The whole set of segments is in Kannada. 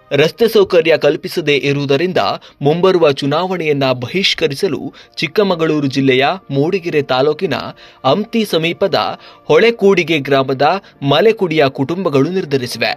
ರಸ್ತೆ ಸೌಕರ್ಯ ಕಲ್ಪಿಸದೇ ಇರುವುದರಿಂದ ಮುಂಬರುವ ಚುನಾವಣೆಯನ್ನ ಬಹಿಷ್ಕರಿಸಲು ಚಿಕ್ಕಮಗಳೂರು ಜಿಲ್ಲೆಯ ಮೂಡಿಗೆರೆ ತಾಲೂಕಿನ ಅಂತಿ ಸಮೀಪದ ಹೊಳೆಕೂಡಿಗೆ ಗ್ರಾಮದ ಮಲೆಕುಡಿಯ ಕುಟುಂಬಗಳು ನಿರ್ಧರಿಸಿವೆ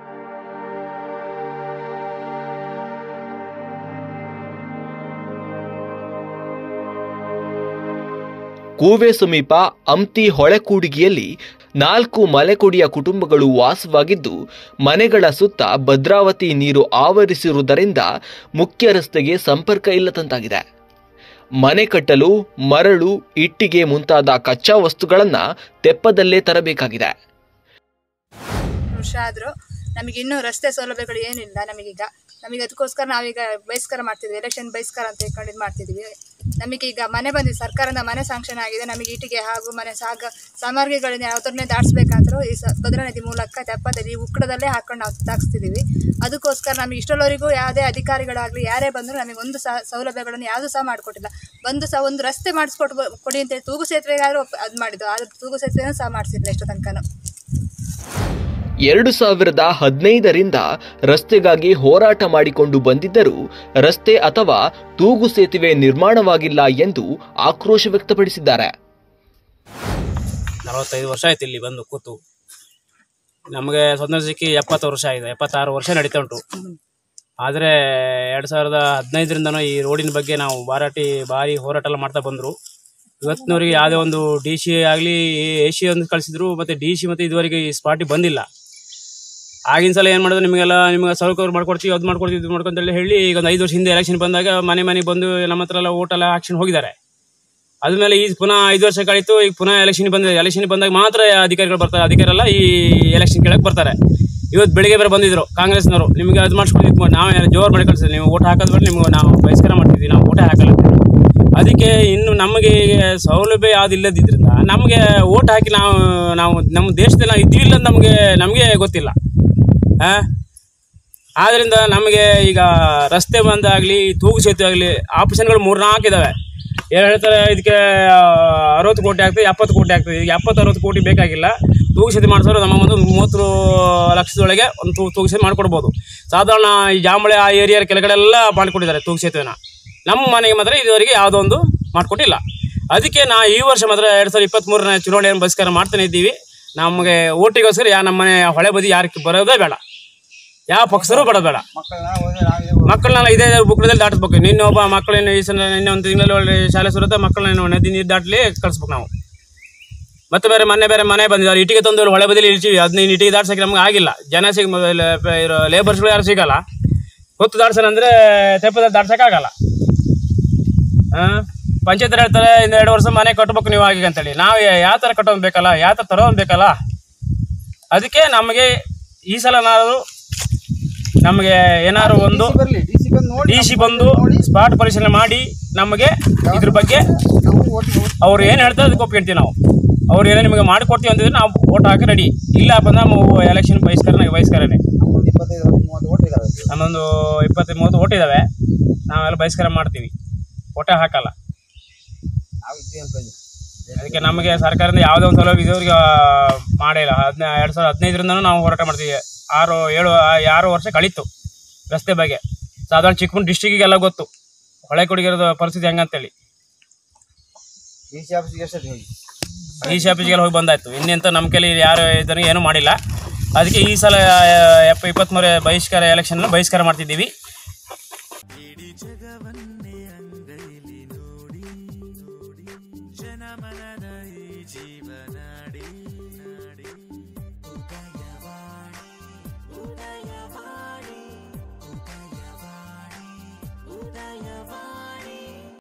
ಕೂವೆ ಸಮೀಪ ಅಂತಿ ಹೊಳೆಕೂಡಿಗೆಯಲ್ಲಿ ನಾಲ್ಕು ಮಲೆಕುಡಿಯ ಕುಟುಂಬಗಳು ವಾಸವಾಗಿದ್ದು ಮನೆಗಳ ಸುತ್ತ ಭದ್ರಾವತಿ ನೀರು ಆವರಿಸಿರುವುದರಿಂದ ಮುಖ್ಯ ರಸ್ತೆಗೆ ಸಂಪರ್ಕ ಇಲ್ಲದಂತಾಗಿದೆ ಮನೆ ಕಟ್ಟಲು ಮರಳು ಇಟ್ಟಿಗೆ ಮುಂತಾದ ಕಚ್ಚಾ ವಸ್ತುಗಳನ್ನು ತೆಪ್ಪದಲ್ಲೇ ತರಬೇಕಾಗಿದೆ ವರ್ಷ ಆದರೂ ನಮಗೆ ಇನ್ನೂ ರಸ್ತೆ ಸೌಲಭ್ಯಗಳು ಏನಿಲ್ಲ ನಮಗೀಗ ನಮಗೆ ಅದಕ್ಕೋಸ್ಕರ ನಾವೀಗ ಬಹಿಷ್ಕಾರ ಮಾಡ್ತಿದ್ವಿ ಎಲೆಕ್ಷನ್ ಬಹಿಷ್ಕಾರ ಅಂತ ಹೇಳ್ಕೊಂಡು ಇದು ಮಾಡ್ತಿದ್ವಿ ನಮಗೆ ಈಗ ಮನೆ ಬಂದಿದೆ ಸರ್ಕಾರದಿಂದ ಮನೆ ಸ್ಯಾಂಕ್ಷನ್ ಆಗಿದೆ ನಮಗೆ ಇಟ್ಟಿಗೆ ಹಾಗೂ ಮನೆ ಸಾಗ ಸಾಮಗ್ರಿಗಳನ್ನ ಯಾವ್ದನ್ನೇ ದಾಟಿಸ್ಬೇಕಾದ್ರೂ ಈ ಸ ಭದ್ರಾ ನದಿ ಮೂಲಕ ತೆಪ್ಪದಲ್ಲಿ ಉಕ್ಕಡದಲ್ಲೇ ಹಾಕೊಂಡು ನಾವು ತಾಗಿಸ್ತಿದ್ದೀವಿ ಅದಕ್ಕೋಸ್ಕರ ನಮಗೆ ಇಷ್ಟರವರೆಗೂ ಯಾವುದೇ ಅಧಿಕಾರಿಗಳಾಗಲಿ ಯಾರೇ ಬಂದರೂ ನಮಗೆ ಒಂದು ಸಹ ಸೌಲಭ್ಯಗಳನ್ನು ಯಾವುದೂ ಸಹ ಮಾಡಿಕೊಟ್ಟಿಲ್ಲ ಬಂದು ಸಹ ಒಂದು ರಸ್ತೆ ಮಾಡಿಸ್ಕೊಟ್ಟು ಕೊಡಿ ಅಂತೇಳಿ ತೂಗು ಸೇತುವೆಗಾದ್ರೂ ಅದು ಮಾಡಿದ್ದು ಆದ್ರೆ ತೂಗು ಸೇತುವೆನೂ ಸಹ ಮಾಡಿಸಿಲ್ಲ ಇಷ್ಟು ತನಕನೂ ಎರಡು ಸಾವಿರದ ಹದಿನೈದರಿಂದ ರಸ್ತೆಗಾಗಿ ಹೋರಾಟ ಮಾಡಿಕೊಂಡು ಬಂದಿದ್ದರೂ ರಸ್ತೆ ಅಥವಾ ತೂಗು ಸೇತುವೆ ನಿರ್ಮಾಣವಾಗಿಲ್ಲ ಎಂದು ಆಕ್ರೋಶ ವ್ಯಕ್ತಪಡಿಸಿದ್ದಾರೆ ನಲವತ್ತೈದು ವರ್ಷ ಆಯ್ತು ಇಲ್ಲಿ ಬಂದು ಕೂತು ನಮಗೆ ಸ್ವತಂತ್ರ ಸಿಕ್ಕಿ ಎಪ್ಪತ್ತು ವರ್ಷ ಆಗಿದೆ ಎಪ್ಪತ್ತಾರು ವರ್ಷ ನಡೀತಾ ಉಂಟು ಆದರೆ ಎರಡು ಸಾವಿರದ ಹದಿನೈದರಿಂದನೂ ಈ ರೋಡಿನ ಬಗ್ಗೆ ನಾವು ಬಾರಾಟಿ ಭಾರಿ ಹೋರಾಟ ಎಲ್ಲ ಮಾಡ್ತಾ ಬಂದರು ಇವತ್ತಿನವರೆಗೆ ಯಾವುದೇ ಒಂದು ಡಿ ಸಿ ಆಗಲಿ ಎ ಸಿ ಒಂದು ಕಳಿಸಿದ್ರು ಮತ್ತು ಡಿ ಸಿ ಮತ್ತು ಇದುವರೆಗೆ ಈ ಸ್ಪಾಟಿಗೆ ಬಂದಿಲ್ಲ ಆಗಿನ ಸಲ ಏನು ಮಾಡಿದ್ರು ನಿಮಗೆಲ್ಲ ನಿಮಗೆ ಸೌಕರ್ಯ ಮಾಡ್ಕೊಡ್ತೀವಿ ಅದು ಮಾಡ್ಕೊಡ್ತೀವಿ ಇದು ಮಾಡ್ಕೊಂತೇಳಿ ಹೇಳಿ ಈಗ ಒಂದು ಐದು ವರ್ಷ ಹಿಂದೆ ಎಲೆಕ್ಷನ್ ಬಂದಾಗ ಮನೆ ಮನೆಗೆ ಬಂದು ನಮ್ಮ ಹತ್ರ ಎಲ್ಲ ಓಟೆಲ್ಲ ಹಾಕ್ಸ್ಕೊಂಡು ಹೋಗಿದ್ದಾರೆ ಅದ್ಮೇಲೆ ಈ ಪುನಃ ಐದು ವರ್ಷ ಕಳೀತು ಈಗ ಪುನಃ ಎಲೆಕ್ಷನ್ ಬಂದಿದೆ ಎಲೆಕ್ಷನ್ ಬಂದಾಗ ಮಾತ್ರ ಅಧಿಕಾರಿಗಳು ಬರ್ತಾರೆ ಅಧಿಕಾರಿ ಎಲ್ಲ ಈ ಎಲೆಕ್ಷನ್ ಕೇಳಕ್ಕೆ ಬರ್ತಾರೆ ಇವತ್ತು ಬೆಳಿಗ್ಗೆ ಬೇರೆ ಬಂದಿದ್ರು ಕಾಂಗ್ರೆಸ್ನವರು ನಿಮಗೆ ಅದು ಮಾಡಿಸ್ಕೊಂಡು ನಾವೇ ಜೋರು ಮಾಡಿ ಕಳಿಸಿದ್ವಿ ನೀವು ಓಟ್ ಹಾಕೋದ್ ಬೇಡ ನಿಮ್ಗೆ ನಾವು ಬಹಿಷ್ಕಾರ ಮಾಡ್ತಿದ್ವಿ ನಾವು ಓಟೇ ಹಾಕಲ್ಲ ಅಂತ. ಅದಕ್ಕೆ ಇನ್ನು ನಮಗೆ ಸೌಲಭ್ಯ ಯಾವ್ದು ಇಲ್ಲದಿದ್ರಿಂದ ನಮಗೆ ಓಟ್ ಹಾಕಿ ನಾವು ನಾವು ನಮ್ಮ ದೇಶದಲ್ಲಿ ನಾವು ಇದ್ದೀವಿ ಇಲ್ಲ ಅಂತ ನಮಗೆ ನಮಗೆ ಗೊತ್ತಿಲ್ಲ ಆ ಆದ್ರಿಂದ ನಮಗೆ ಈಗ ರಸ್ತೆ ಬಂದಾಗಲಿ ತೂಗು ಸೇತುವೆ ಆಗಲಿ ಆಪ್ಷನ್ಗಳು ಮೂರ್ನಾಲ್ಕು ಇದಾವೆ ಏನು ಹೇಳ್ತಾರೆ ಇದಕ್ಕೆ ಅರವತ್ತು ಕೋಟಿ ಆಗ್ತದೆ ಎಪ್ಪತ್ತು ಕೋಟಿ ಆಗ್ತದೆ ಈಗ ಎಪ್ಪತ್ತು ಅರವತ್ತು ಕೋಟಿ ಬೇಕಾಗಿಲ್ಲ ತೂಗು ಸೇತುವೆ ಮಾಡಿಸೋರು ನಮ್ಮ ಒಂದು ಮೂವತ್ತು ಲಕ್ಷದೊಳಗೆ ಒಂದು ತೂ ತೂಗು ಸೇತುವೆ ಮಾಡಿಕೊಡ್ಬೋದು ಸಾಧಾರಣ ಈ ಜಾಂಬಳೆ ಆ ಏರಿಯಾ ಕೆಳಗಡೆ ಎಲ್ಲ ಮಾಡಿಕೊಟ್ಟಿದ್ದಾರೆ ತೂಗು ಸೇತುವೆನ ನಮ್ಮ ಮನೆಗೆ ಮಾತ್ರ ಇದುವರೆಗೆ ಯಾವುದೋ ಒಂದು ಮಾಡಿಕೊಟ್ಟಿಲ್ಲ ಅದಕ್ಕೆ ನಾ ಈ ವರ್ಷ ಮಾತ್ರ ಎರಡು ಸಾವಿರದ ಇಪ್ಪತ್ತ್ಮೂರನೇ ಚುನಾವಣೆಯನ್ನು ಬಹಿಷ್ಕಾರ ಮಾಡ್ತಾನೆ ಇದ್ದೀವಿ ನಮಗೆ ಓಟಿಗೋಸ್ಕರ ಯಾ ನಮ್ಮ ಮನೆ ಹೊಳೆ ಬದಿ ಯಾರಿಗೆ ಬರೋದೇ ಬೇಡ ಯಾವ ಪಕ್ಷರು ಬರೋದು ಬೇಡ ಮಕ್ಕಳನ್ನೆಲ್ಲ ಇದೇ ಬುಕ್ರದಲ್ಲಿ ದಾಟಿಸ್ಬೇಕು ನಿನ್ನ ಒಬ್ಬ ಮಕ್ಕಳನ್ನ ಈ ಸಲ ನಿನ್ನೆ ಒಂದು ತಿಂಗಳಲ್ಲಿ ಒಳ್ಳೆ ಶಾಲೆ ಸುರತ್ತೆ ಮಕ್ಕಳನ್ನ ನದಿ ನೀರು ದಾಟಲಿ ಕಳಿಸ್ಬೇಕು ನಾವು ಮತ್ತೆ ಬೇರೆ ಮೊನ್ನೆ ಬೇರೆ ಮನೆ ಬಂದಿದ್ದಾರೆ ಇಟ್ಟಿಗೆ ತಂದು ಇಲ್ಲಿ ಹೊಳೆ ಬದಿಲಿ ಇರ್ತೀವಿ ಹದಿನೈದು ಇಟ್ಟಿಗೆ ದಾಟ್ಸಕ್ಕೆ ನಮ್ಗೆ ಆಗಿಲ್ಲ ಜನ ಸಿಗ ಇರೋ ಲೇಬರ್ಸ್ಗಳು ಯಾರು ಸಿಗಲ್ಲ ಹೊತ್ತು ದಾಟ್ಸೋಣ ಅಂದರೆ ತೆಪ್ಪದಲ್ಲಿ ದಾಟ್ಸೋಕ್ಕಾಗಲ್ಲ ಹಾಂ ಪಂಚಾಯತ್ ಹೇಳ್ತಾರೆ ಇನ್ನು ಎರಡು ವರ್ಷ ಮನೆ ಕಟ್ಬೇಕು ನೀವು ಆಗಿ ಅಂತೇಳಿ ನಾವು ಯಾವ ಥರ ಕಟ್ಟೋದು ಬೇಕಲ್ಲ ಯಾವ ಥರ ತರೋದು ಬೇಕಲ್ಲ ಅದಕ್ಕೆ ನಮಗೆ ಈ ಸಲ ನಾವು ನಮಗೆ ಏನಾದ್ರು ಒಂದು ಡಿ ಸಿ ಬಂದು ಸ್ಪಾಟ್ ಪರಿಶೀಲನೆ ಮಾಡಿ ನಮಗೆ ಇದ್ರ ಬಗ್ಗೆ ಅವ್ರು ಏನು ಹೇಳ್ತಾರೆ ಅದಕ್ಕೆ ಒಪ್ಕೊಂತೀವಿ ನಾವು ಅವ್ರು ಏನೋ ನಿಮಗೆ ಮಾಡಿಕೊಡ್ತೀವಿ ಅಂತಿದ್ರೆ ನಾವು ಓಟ್ ಹಾಕಿ ರೆಡಿ ಇಲ್ಲ ಬಂದ ನಾವು ಎಲೆಕ್ಷನ್ ಬಹಿಷ್ಕರಣ ಬಹಿಷ್ಕರನೇ ನಮ್ಮೊಂದು ಇಪ್ಪತ್ತು ಮೂವತ್ತು ಓಟ್ ಇದ್ದಾವೆ ನಾವೆಲ್ಲ ಬಹಿಷ್ಕಾರ ಮಾಡ್ತೀವಿ ಓಟೇ ಹಾಕಲ್ಲ ಅದಕ್ಕೆ ನಮಗೆ ಸರ್ಕಾರದಿಂದ ಯಾವುದೇ ಒಂದು ಸೌಲಭ್ಯ ಇದುವರೆಗೆ ಮಾಡೇ ಇಲ್ಲ ಹದಿನ ಎರಡು ಸಾವಿರದ ಹದಿನೈದರಿಂದನೂ ನಾವು ಹೋರಾಟ ಮಾಡ್ತೀವಿ ಆರು ಏಳು ಆ- ಆರು ವರ್ಷ ಕಳೀತು ರಸ್ತೆ ಬಗ್ಗೆ ಸಾಧಾರಣ ಚಿಕ್ಕಮಂಗ್ಳೂರು ಡಿಸ್ಟಿಕ್ಕಿಗೆಲ್ಲ ಗೊತ್ತು ಹೊಳೆ ಕೊಡಗಿರೋದು ಪರಿಸ್ಥಿತಿ ಹೆಂಗಂತೇಳಿ ಡಿ ಸಿ ಆಫೀಸ್ಗೆಲ್ಲ ಹೋಗಿ ಬಂದಾಯ್ತು ಇನ್ನೆಂತ ನಮ್ಮ ಕೈಲಿ ಯಾರು ಇದನ್ನು ಏನೂ ಮಾಡಿಲ್ಲ ಅದಕ್ಕೆ ಈ ಸಲ ಎಪ್ಪ ಇಪ್ಪತ್ತ್ಮೂರೇ ಬಹಿಷ್ಕಾರ ಎಲೆಕ್ಷನ್ ಬಹಿಷ್ಕಾರ ಮಾಡ್ತಿದ್ದೀವಿ ಜಗವನ್ನೇ ಅಂಗೈಲಿ ನೋಡಿ ನೋಡಿ ಜನಮನದ ಈ ಜೀವನ